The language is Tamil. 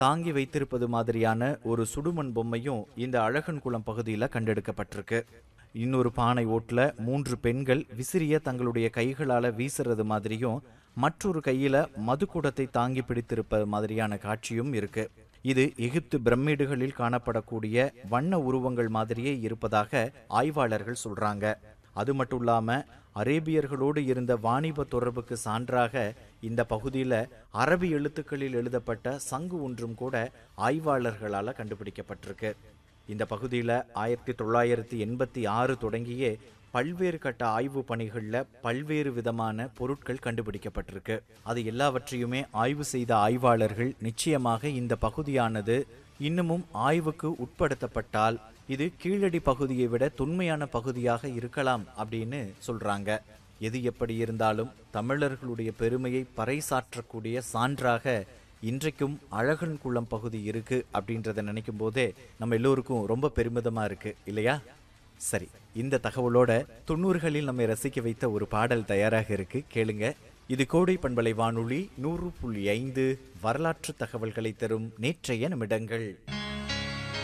தாங்கி வைத்திருப்பது மாதிரியான ஒரு சுடுமண் பொம்மையும் இந்த அழகன் குளம் பகுதியில் கண்டெடுக்கப்பட்டிருக்கு இன்னொரு பானை ஓட்டுல மூன்று பெண்கள் விசிறிய தங்களுடைய கைகளால வீசுறது மாதிரியும் மற்றொரு கையில மதுக்குடத்தை தாங்கி பிடித்திருப்பது மாதிரியான காட்சியும் இருக்கு இது எகிப்து பிரமிடுகளில் காணப்படக்கூடிய வண்ண உருவங்கள் மாதிரியே இருப்பதாக ஆய்வாளர்கள் சொல்றாங்க அது மட்டும் இல்லாம அரேபியர்களோடு இருந்த வாணிப தொடர்புக்கு சான்றாக இந்த பகுதியில் அரபி எழுத்துக்களில் எழுதப்பட்ட சங்கு ஒன்றும் கூட ஆய்வாளர்களால் கண்டுபிடிக்கப்பட்டிருக்கு இந்த பகுதியில் ஆயிரத்தி தொள்ளாயிரத்தி எண்பத்தி ஆறு தொடங்கியே பல்வேறு கட்ட ஆய்வு பணிகளில் பல்வேறு விதமான பொருட்கள் கண்டுபிடிக்கப்பட்டிருக்கு அது எல்லாவற்றையுமே ஆய்வு செய்த ஆய்வாளர்கள் நிச்சயமாக இந்த பகுதியானது இன்னமும் ஆய்வுக்கு உட்படுத்தப்பட்டால் இது கீழடி பகுதியை விட தொன்மையான பகுதியாக இருக்கலாம் அப்படின்னு சொல்றாங்க எது எப்படி இருந்தாலும் தமிழர்களுடைய பெருமையை பறைசாற்றக்கூடிய சான்றாக இன்றைக்கும் அழகன் குளம் பகுதி இருக்கு அப்படின்றத நினைக்கும் போதே நம்ம எல்லோருக்கும் ரொம்ப பெருமிதமா இருக்கு இல்லையா சரி இந்த தகவலோட தொண்ணூறுகளில் நம்மை ரசிக்க வைத்த ஒரு பாடல் தயாராக இருக்கு கேளுங்க இது கோடை பண்பலை வானொலி நூறு புள்ளி ஐந்து வரலாற்று தகவல்களை தரும் நேற்றைய நிமிடங்கள்